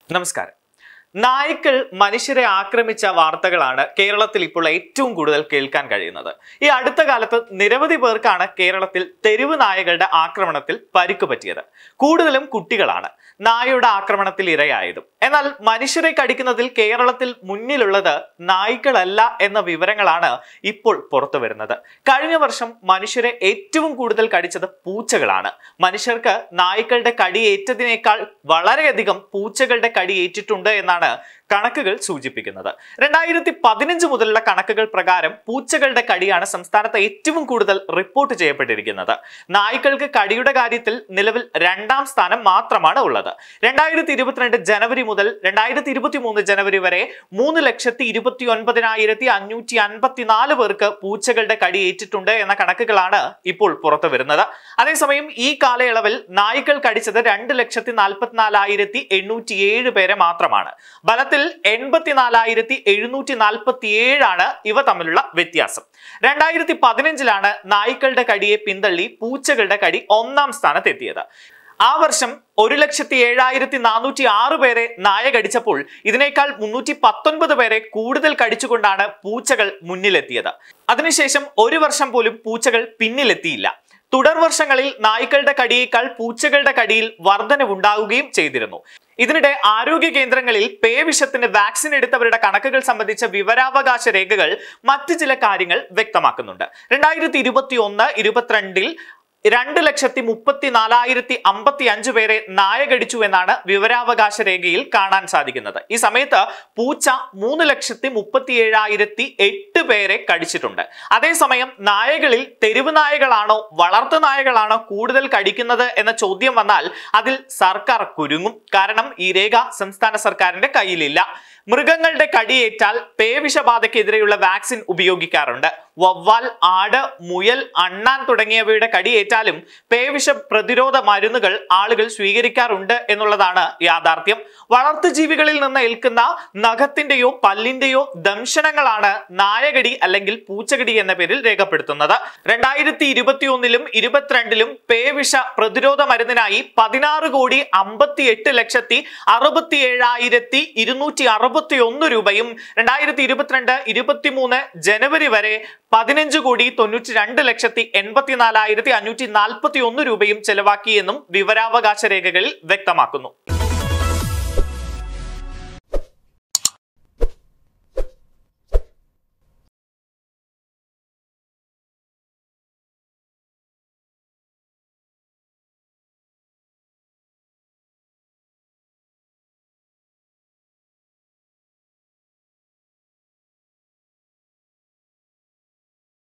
നമസ്കാരം നായ്ക്കൾ മനുഷ്യരെ ആക്രമിച്ച വാർത്തകളാണ് കേരളത്തിൽ ഇപ്പോൾ ഏറ്റവും കൂടുതൽ കേൾക്കാൻ കഴിയുന്നത് ഈ അടുത്ത കാലത്ത് നിരവധി പേർക്കാണ് കേരളത്തിൽ തെരുവ് നായകളുടെ ആക്രമണത്തിൽ പരിക്ക് പറ്റിയത് കൂടുതലും കുട്ടികളാണ് നായയുടെ ആക്രമണത്തിൽ ഇരയായതും എന്നാൽ മനുഷ്യരെ കടിക്കുന്നതിൽ കേരളത്തിൽ മുന്നിലുള്ളത് നായ്ക്കളല്ല എന്ന വിവരങ്ങളാണ് ഇപ്പോൾ പുറത്തു വരുന്നത് കഴിഞ്ഞ വർഷം മനുഷ്യരെ ഏറ്റവും കൂടുതൽ കടിച്ചത് പൂച്ചകളാണ് മനുഷ്യർക്ക് നായ്ക്കളുടെ കടിയേറ്റതിനേക്കാൾ വളരെയധികം പൂച്ചകളുടെ കടിയേറ്റിട്ടുണ്ട് എന്നാണ് കണക്കുകൾ സൂചിപ്പിക്കുന്നത് രണ്ടായിരത്തി പതിനഞ്ച് മുതലുള്ള കണക്കുകൾ പ്രകാരം പൂച്ചകളുടെ കടിയാണ് സംസ്ഥാനത്ത് ഏറ്റവും കൂടുതൽ റിപ്പോർട്ട് ചെയ്യപ്പെട്ടിരിക്കുന്നത് നായ്ക്കൾക്ക് കടിയുടെ കാര്യത്തിൽ നിലവിൽ രണ്ടാം സ്ഥാനം മാത്രമാണ് ഉള്ളത് രണ്ടായിരത്തി ഇരുപത്തിരണ്ട് ജനുവരി മുതൽ രണ്ടായിരത്തി ഇരുപത്തി മൂന്ന് ജനുവരി വരെ മൂന്ന് ലക്ഷത്തി ഇരുപത്തി ഒൻപതിനായിരത്തി അഞ്ഞൂറ്റി അൻപത്തിനാല് പേർക്ക് പൂച്ചകളുടെ കടി ഏറ്റിട്ടുണ്ട് എന്ന കണക്കുകളാണ് ഇപ്പോൾ പുറത്തു വരുന്നത് അതേസമയം ഈ കാലയളവിൽ നായ്ക്കൾ കടിച്ചത് രണ്ട് ലക്ഷത്തി നാൽപ്പത്തിനാലായിരത്തി എണ്ണൂറ്റി ഏഴ് പേരെ മാത്രമാണ് ബലത്തിൽ എൺപത്തിനാലായിരത്തി എഴുന്നൂറ്റി നാൽപ്പത്തി ഏഴാണ് ഇവ തമ്മിലുള്ള വ്യത്യാസം രണ്ടായിരത്തി പതിനഞ്ചിലാണ് നായ്ക്കളുടെ കടിയെ പിന്തള്ളി പൂച്ചകളുടെ കടി ഒന്നാം സ്ഥാനത്തെത്തിയത് ആ വർഷം ഒരു ലക്ഷത്തി ഏഴായിരത്തി നാനൂറ്റി ആറ് പേരെ നായ കടിച്ചപ്പോൾ ഇതിനേക്കാൾ മുന്നൂറ്റി പത്തൊൻപത് പേരെ കൂടുതൽ കടിച്ചുകൊണ്ടാണ് പൂച്ചകൾ മുന്നിലെത്തിയത് അതിനുശേഷം ഒരു വർഷം പോലും പൂച്ചകൾ പിന്നിലെത്തിയില്ല തുടർ വർഷങ്ങളിൽ നായ്ക്കളുടെ കടിയേക്കാൾ പൂച്ചകളുടെ കടിയിൽ വർധനവുണ്ടാവുകയും ചെയ്തിരുന്നു ഇതിനിടെ ആരോഗ്യ കേന്ദ്രങ്ങളിൽ പേവിഷത്തിന് വാക്സിൻ എടുത്തവരുടെ കണക്കുകൾ സംബന്ധിച്ച വിവരാവകാശ രേഖകൾ മറ്റ് ചില കാര്യങ്ങൾ വ്യക്തമാക്കുന്നുണ്ട് രണ്ടായിരത്തി ഇരുപത്തി ഒന്ന് ഇരുപത്തിരണ്ടിൽ രണ്ട് ലക്ഷത്തി മുപ്പത്തി നാലായിരത്തി അമ്പത്തി അഞ്ച് പേരെ നായ കടിച്ചു എന്നാണ് വിവരാവകാശ രേഖയിൽ കാണാൻ സാധിക്കുന്നത് ഈ സമയത്ത് പൂച്ച മൂന്ന് ലക്ഷത്തി മുപ്പത്തി ഏഴായിരത്തി എട്ട് പേരെ കടിച്ചിട്ടുണ്ട് അതേസമയം നായകളിൽ തെരുവ് നായകളാണോ വളർത്തു നായകളാണോ കൂടുതൽ കടിക്കുന്നത് എന്ന ചോദ്യം വന്നാൽ അതിൽ സർക്കാർ കുരുങ്ങും കാരണം ഈ രേഖ സംസ്ഥാന സർക്കാരിന്റെ കയ്യിലില്ല മൃഗങ്ങളുടെ കടിയേറ്റാൽ പേവിഷബാധയ്ക്കെതിരെയുള്ള വാക്സിൻ ഉപയോഗിക്കാറുണ്ട് വവ്വാൽ ആട് മുയൽ അണ്ണാൻ തുടങ്ങിയവയുടെ കടിയേറ്റാലും പേവിഷ പ്രതിരോധ മരുന്നുകൾ ആളുകൾ സ്വീകരിക്കാറുണ്ട് എന്നുള്ളതാണ് യാഥാർത്ഥ്യം വളർത്തുജീവികളിൽ നിന്ന് ഏൽക്കുന്ന നഖത്തിന്റെയോ പല്ലിന്റെയോ ദംശനങ്ങളാണ് നായകടി അല്ലെങ്കിൽ പൂച്ചകടി എന്ന പേരിൽ രേഖപ്പെടുത്തുന്നത് രണ്ടായിരത്തി ഇരുപത്തി ഒന്നിലും ഇരുപത്തിരണ്ടിലും പേവിഷ പ്രതിരോധ മരുന്നിനായി പതിനാറ് കോടി അമ്പത്തി എട്ട് ലക്ഷത്തി അറുപത്തി ഏഴായിരത്തി ഇരുന്നൂറ്റി അറുപത്തി ഒന്ന് രൂപയും രണ്ടായിരത്തി ഇരുപത്തിരണ്ട് ഇരുപത്തിമൂന്ന് ജനുവരി വരെ പതിനഞ്ച് കോടി തൊണ്ണൂറ്റി രണ്ട് ലക്ഷത്തി എൺപത്തിനാലായിരത്തി അഞ്ഞൂറ്റി നാൽപ്പത്തി ഒന്ന് രൂപയും ചെലവാക്കിയെന്നും വിവരാവകാശ രേഖകളിൽ വ്യക്തമാക്കുന്നു